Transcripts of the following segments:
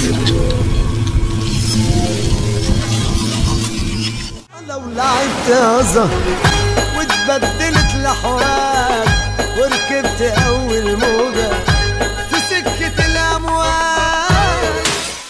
لو لعبت يا زهر واتبدلت لحوار وركبت اول موجة في سكة الاموال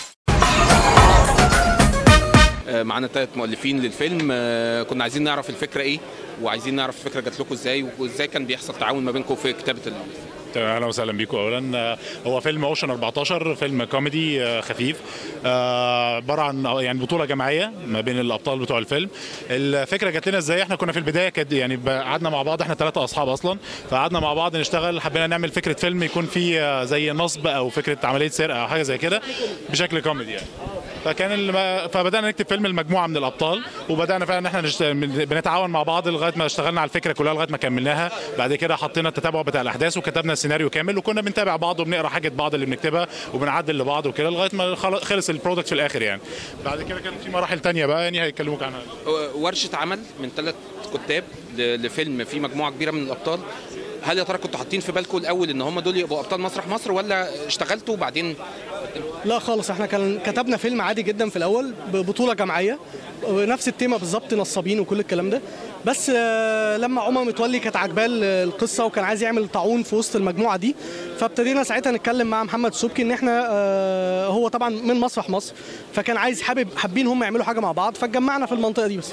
آه، معانا ثلاث مؤلفين للفيلم آه، كنا عايزين نعرف الفكره ايه وعايزين نعرف الفكره جات لكم ازاي وازاي كان بيحصل تعاون ما بينكم في كتابه ال- تمام، اهلا وسهلا بيكم اولا آه، هو فيلم اوشن 14 فيلم كوميدي آه، خفيف آه، عباره عن آه، يعني بطوله جماعيه ما بين الابطال بتوع الفيلم الفكره جات لنا ازاي احنا كنا في البدايه كد يعني ب- قعدنا مع بعض احنا ثلاثه اصحاب اصلا فقعدنا مع بعض نشتغل حبينا نعمل فكره فيلم يكون فيه آه، زي نصب او فكره عمليه سرقه او حاجه زي كده بشكل كوميدي يعني فكان الم... فبدانا نكتب فيلم المجموعه من الابطال وبدانا فعلا ان احنا نشت... من- بنتعاون مع بعض لغايه ما اشتغلنا على الفكره كلها لغايه ما كملناها بعد كده حطينا التتابع بتاع الاحداث وكتبنا السيناريو كامل وكنا بنتابع بعض وبنقرا حاجه بعض اللي بنكتبها وبنعدل لبعض وكده لغايه ما خل- خلص البرودكت في الاخر يعني بعد كده كان في مراحل تانية بقى يعني هيكلموك عنها آه، ورشه عمل من ثلاث كتاب ل- لفيلم فيه مجموعه كبيره من الابطال هل يا ترى كنتوا حاطين في بالكم الاول ان هم دول يبقوا ابطال مسرح مصر ولا اشتغلتوا وبعدين لا خالص احنا كان كتبنا فيلم عادي جدا في الاول ببطوله جماعيه نفس التيمه بالظبط نصابين وكل الكلام ده بس آه، لما عمر متولي كانت عاجباه ال- القصه وكان عايز يعمل طاعون في وسط المجموعه دي فابتدينا ساعتها نتكلم مع محمد سبكي ان احنا آه، هو طبعا من مسرح مصر فكان عايز حابب حابين هم يعملوا حاجه مع بعض فاتجمعنا في المنطقه دي بس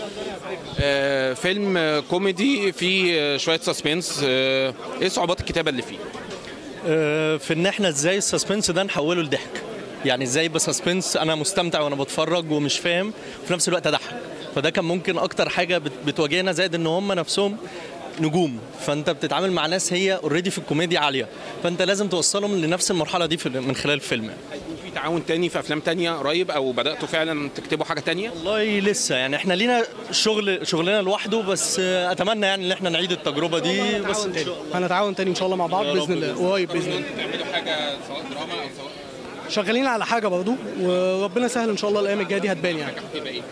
آه، فيلم آه، كوميدي فيه آه، شويه سسبنس آه، ايه صعوبات الكتابه اللي فيه آه، في ان احنا ازاي السسبنس ده نحوله لضحك يعني ازاي يبقى سسبنس انا مستمتع وانا بتفرج ومش فاهم وفي نفس الوقت اضحك فده كان ممكن اكتر حاجه بت- بتواجهنا زائد ان هم نفسهم نجوم فانت بتتعامل مع ناس هي اوريدي في الكوميديا عاليه فانت لازم توصلهم لنفس المرحله دي في من خلال الفيلم يعني. هيكون في تعاون تاني في افلام تانية قريب او بداتوا فعلا تكتبوا حاجه تانية والله لسه يعني احنا لينا شغل شغلنا لوحده بس آه، اتمنى يعني ان احنا نعيد التجربه دي بس إن شاء الله. هنتعاون تاني ان شاء الله مع بعض يا رب باذن الله قريب باذن الله تعملوا حاجه سواء دراما او سواء شغالين على حاجه برضو وربنا سهل ان شاء الله الايام الجايه دي هتبان يعني يبقى ايه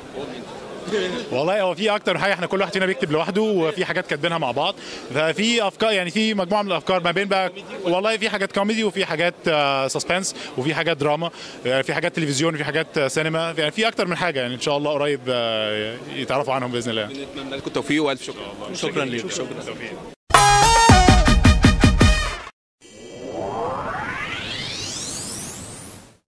والله هو في اكتر من حاجه احنا كل واحد فينا بيكتب لوحده وفي حاجات كاتبينها مع بعض ففي افكار يعني في مجموعه من الافكار ما بين بقى والله في حاجات كوميدي وفي حاجات سسبنس وفي حاجات دراما يعني في حاجات تلفزيون وفي حاجات آه، سينما يعني في اكتر من حاجه يعني ان شاء الله قريب آه، يتعرفوا عنهم باذن الله نتمنى لكم التوفيق والف شكر شكرا ليك شكرا